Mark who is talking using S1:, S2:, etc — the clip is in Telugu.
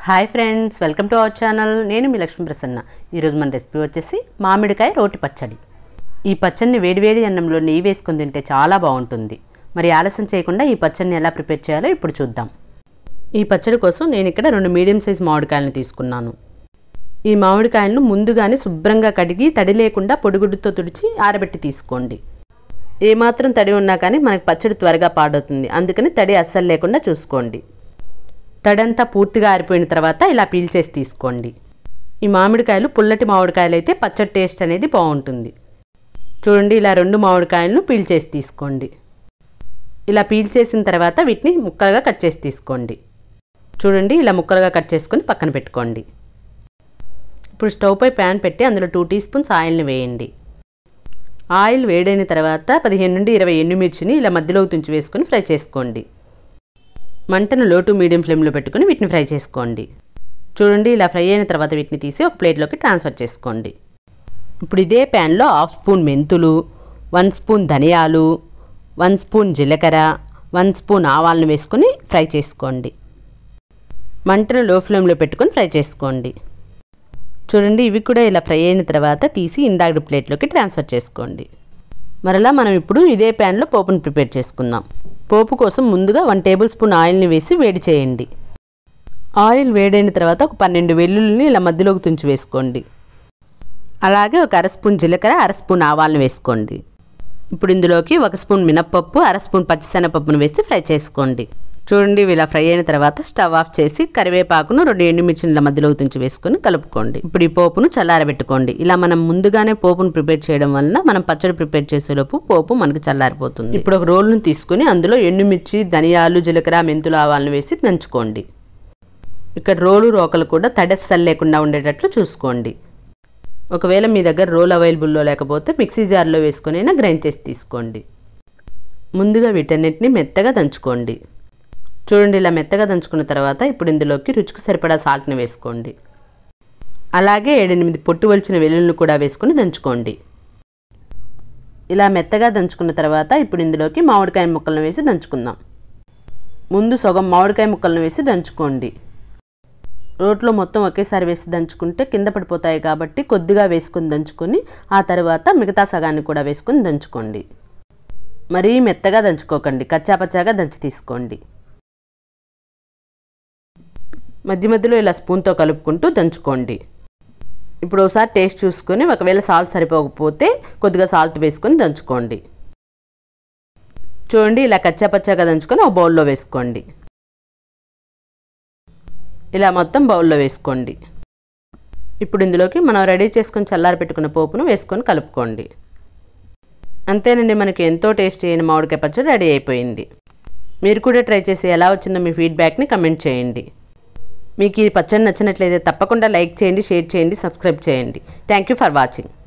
S1: hi friends welcome to our channel నేను మీ లక్ష్మీ ప్రసన్న ఈరోజు మన రెసిపీ వచ్చేసి మామిడికాయ రోటి పచ్చడి ఈ పచ్చడిని వేడివేడి అన్నంలో నెయ్యి వేసుకొని తింటే చాలా బాగుంటుంది మరి ఆలస్యం చేయకుండా ఈ పచ్చడిని ఎలా ప్రిపేర్ చేయాలో ఇప్పుడు చూద్దాం ఈ పచ్చడి కోసం నేను ఇక్కడ రెండు మీడియం సైజ్ మామిడికాయలను తీసుకున్నాను ఈ మామిడికాయలను ముందుగానే శుభ్రంగా కడిగి తడి లేకుండా పొడిగుడ్డుతో తుడిచి ఆరబెట్టి తీసుకోండి ఏమాత్రం తడి ఉన్నా కానీ మనకి పచ్చడి త్వరగా పాడవుతుంది అందుకని తడి అస్సలు లేకుండా చూసుకోండి తడంతా పూర్తిగా ఆరిపోయిన తర్వాత ఇలా పీల్ చేసి తీసుకోండి ఈ మామిడికాయలు పుల్లటి మామిడికాయలు అయితే పచ్చడి టేస్ట్ అనేది బాగుంటుంది చూడండి ఇలా రెండు మామిడికాయలను పీల్ చేసి తీసుకోండి ఇలా పీల్ చేసిన తర్వాత వీటిని ముక్కలుగా కట్ చేసి తీసుకోండి చూడండి ఇలా ముక్కలుగా కట్ చేసుకొని పక్కన పెట్టుకోండి ఇప్పుడు స్టవ్ పై ప్యాన్ పెట్టి అందులో టూ టీ స్పూన్స్ ఆయిల్ని వేయండి ఆయిల్ వేడైన తర్వాత పదిహేను నుండి ఇరవై ఎండుమిర్చిని ఇలా మధ్యలోకి తుంచి వేసుకొని ఫ్రై చేసుకోండి మంటను లో టు మీడియం ఫ్లేమ్లో పెట్టుకొని వీటిని ఫ్రై చేసుకోండి చూడండి ఇలా ఫ్రై అయిన తర్వాత వీటిని తీసి ఒక ప్లేట్లోకి ట్రాన్స్ఫర్ చేసుకోండి ఇప్పుడు ఇదే ప్యాన్లో హాఫ్ స్పూన్ మెంతులు వన్ స్పూన్ ధనియాలు వన్ స్పూన్ జీలకర్ర వన్ స్పూన్ ఆవాలను వేసుకొని ఫ్రై చేసుకోండి మంటను లో ఫ్లేమ్లో పెట్టుకొని ఫ్రై చేసుకోండి చూడండి ఇవి కూడా ఇలా ఫ్రై అయిన తర్వాత తీసి ఇందాక ప్లేట్లోకి ట్రాన్స్ఫర్ చేసుకోండి మరలా మనం ఇప్పుడు ఇదే ప్యాన్లో పోపును ప్రిపేర్ చేసుకుందాం పోపు కోసం ముందుగా వన్ టేబుల్ స్పూన్ ఆయిల్ని వేసి వేడి చేయండి ఆయిల్ వేడైన తర్వాత ఒక పన్నెండు వెల్లుల్లిని ఇలా మధ్యలోకి తుంచి వేసుకోండి అలాగే ఒక అర స్పూన్ జీలకర్ర అర స్పూన్ ఆవాలను వేసుకోండి ఇప్పుడు ఇందులోకి ఒక స్పూన్ మినప్పప్పు అర స్పూన్ పచ్చిశనగపప్పును వేసి ఫ్రై చేసుకోండి చూడండి ఇవి ఇలా ఫ్రై అయిన తర్వాత స్టవ్ ఆఫ్ చేసి కరివేపాకును రెండు ఎండుమిర్చిల మధ్యలోకి తుంచి వేసుకొని కలుపుకోండి ఇప్పుడు ఈ పోపును చల్లారబెట్టుకోండి ఇలా మనం ముందుగానే పోపును ప్రిపేర్ చేయడం వలన మనం పచ్చడి ప్రిపేర్ చేసేలోపు పోపు మనకు చల్లారిపోతుంది ఇప్పుడు ఒక రోల్ను తీసుకొని అందులో ఎండుమిర్చి ధనియాలు జీలకర్ర మెంతులు ఆవాలను వేసి దంచుకోండి ఇక్కడ రోలు రోకలు కూడా తడెస్సలు లేకుండా ఉండేటట్లు చూసుకోండి ఒకవేళ మీ దగ్గర రోల్ అవైలబుల్లో లేకపోతే మిక్సీ జార్లో వేసుకొని అయినా గ్రైండ్ చేసి తీసుకోండి ముందుగా వీటన్నిటిని మెత్తగా దంచుకోండి చూడండి ఇలా మెత్తగా దంచుకున్న తర్వాత ఇప్పుడు ఇందులోకి రుచికి సరిపడా సాల్ట్ని వేసుకోండి అలాగే ఏడెనిమిది పొట్టు వలిచిన వెల్లుల్ని కూడా వేసుకొని దంచుకోండి ఇలా మెత్తగా దంచుకున్న తర్వాత ఇప్పుడు ఇందులోకి మామిడికాయ ముక్కలను వేసి దంచుకుందాం ముందు సగం మామిడికాయ ముక్కలను వేసి దంచుకోండి రోట్లో మొత్తం ఒకేసారి వేసి దంచుకుంటే కింద పడిపోతాయి కాబట్టి కొద్దిగా వేసుకొని దంచుకొని ఆ తర్వాత మిగతా సగాన్ని కూడా వేసుకొని దంచుకోండి మరీ మెత్తగా దంచుకోకండి కచ్చాపచ్చాగా దంచి తీసుకోండి మధ్య మధ్యలో ఇలా స్పూన్తో కలుపుకుంటూ దంచుకోండి ఇప్పుడు ఒకసారి టేస్ట్ చూసుకొని ఒకవేళ సాల్ట్ సరిపోకపోతే కొద్దిగా సాల్ట్ వేసుకొని దంచుకోండి చూడండి ఇలా కచ్చాపచ్చాగా దంచుకొని ఒక బౌల్లో వేసుకోండి ఇలా మొత్తం బౌల్లో వేసుకోండి ఇప్పుడు ఇందులోకి మనం రెడీ చేసుకొని చల్లారి పెట్టుకున్న పోపును వేసుకొని కలుపుకోండి అంతేనండి మనకి ఎంతో టేస్టీ అయిన మామిడికాయ పచ్చడి రెడీ అయిపోయింది మీరు కూడా ట్రై చేసి ఎలా వచ్చిందో మీ ఫీడ్బ్యాక్ని కమెంట్ చేయండి మీకు ఈ పచ్చడి నచ్చినట్లయితే తప్పకుండా లైక్ చేయండి షేర్ చేయండి సబ్స్క్రైబ్ చేయండి థ్యాంక్ యూ ఫర్ వాచింగ్